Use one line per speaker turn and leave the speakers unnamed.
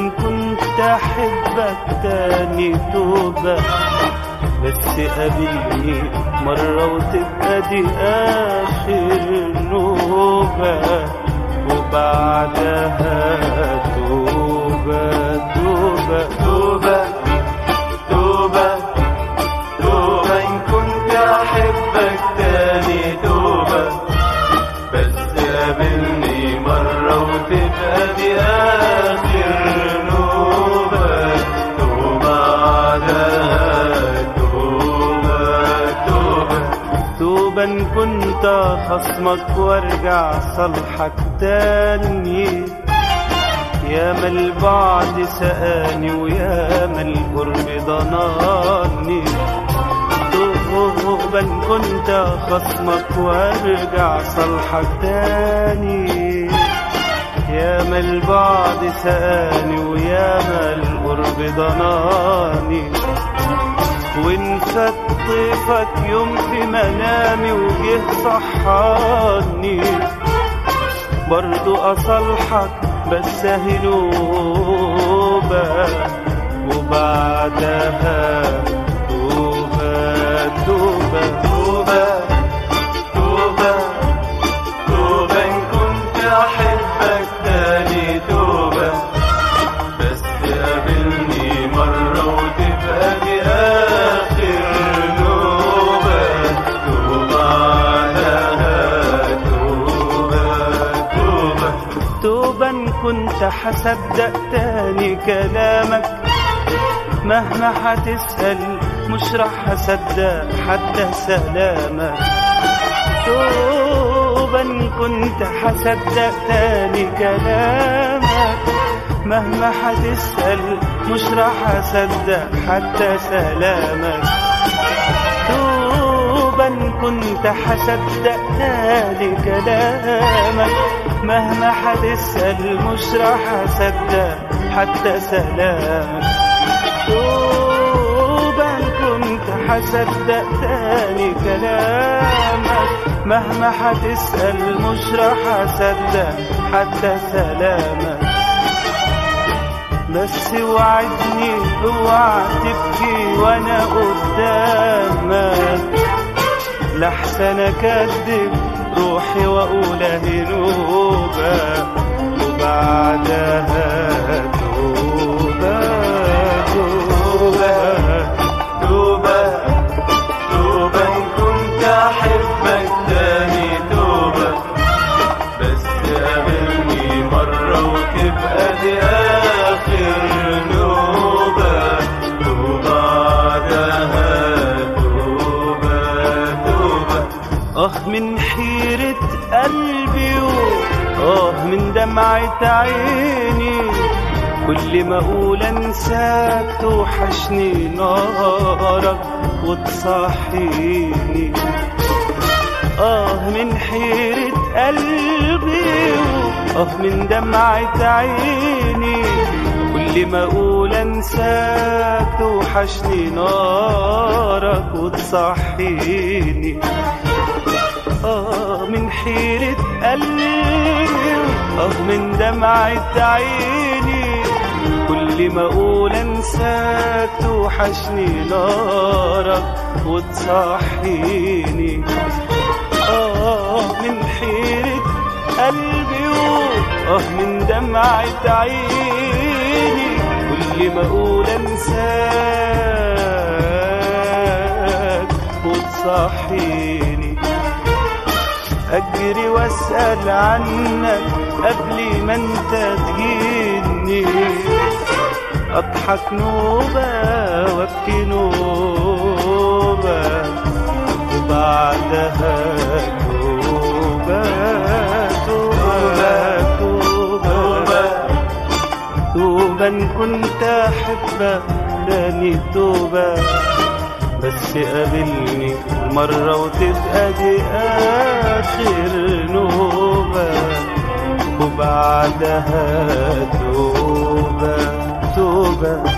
كنت احبك تاني توبة بس قابلني مرة وتبقى دي آخر نوبة وبعدها توبة توبة توبة توبة توبة إن كنت أحبك تاني توبة بس قابلني مرة وتبقى دي آخر نوبة توبة بعدها توبة توبة توبة إن كنت خصمك وارجع صالحك تاني يا ما البعد سقاني ويا ما القرب ضناني توبا كنت خصمك وارجع صالحك تاني يا ما البعد سقاني ويا ما القرب ضناني وان فات طيفك يوم في منامي وجه صحاني برضو أصلحك بس هنوبة وبعدها توبة توبة توبة توبة توبة إن كنت أحبك تاني توبة بس قابلني مرة وتبقى دي آخر نوبة توبة بعدها توبة توبة توبة إن كنت حصدق تاني كلامك مهما حتسأل مش راح أصدق حتى سلامك توبة إن كنت حصدق تاني كلامك مهما حتسأل مش راح أصدق حتى سلامك توبا كنت حصدق تاني كلامك مهما حتسأل مش راح أصدق حتى سلامك توبا كنت حصدق تاني كلامك مهما حتسأل مش راح أصدق حتى سلامك بس وعدني اوعى تبكي وانا قدامك لحسن اكذب روحي واقول هنوبة وبعدها توبة توبة توبة توبة إن كنت أحبك تاني توبة بس قابلني مرة وتبقى دي آخر نوبة وبعدها توبة توبة آه من حيرة قلبي آه من دمعة عيني كل ما أقول أنساك توحشني نارك وتصحيني آه من حيرة قلبي آه من دمعة عيني كل ما أقول أنساك توحشني نارك وتصحيني آه من حيرة قلبي آه من دمعة عيني كل ما أقول أنساك توحشني نارك وتصحيني آه من حيرة قلبي آه من دمعة عيني كل ما أقول أنساك وتصحيني أجري وأسأل عنك قبل ما أنت تجيني أضحك نوبة وأبكي نوبة وبعدها توبة توبة توبة توبة إن كنت أحبك تاني توبة بس قابلني مرة وتبقى دي آخر نوبة وبعدها توبة توبة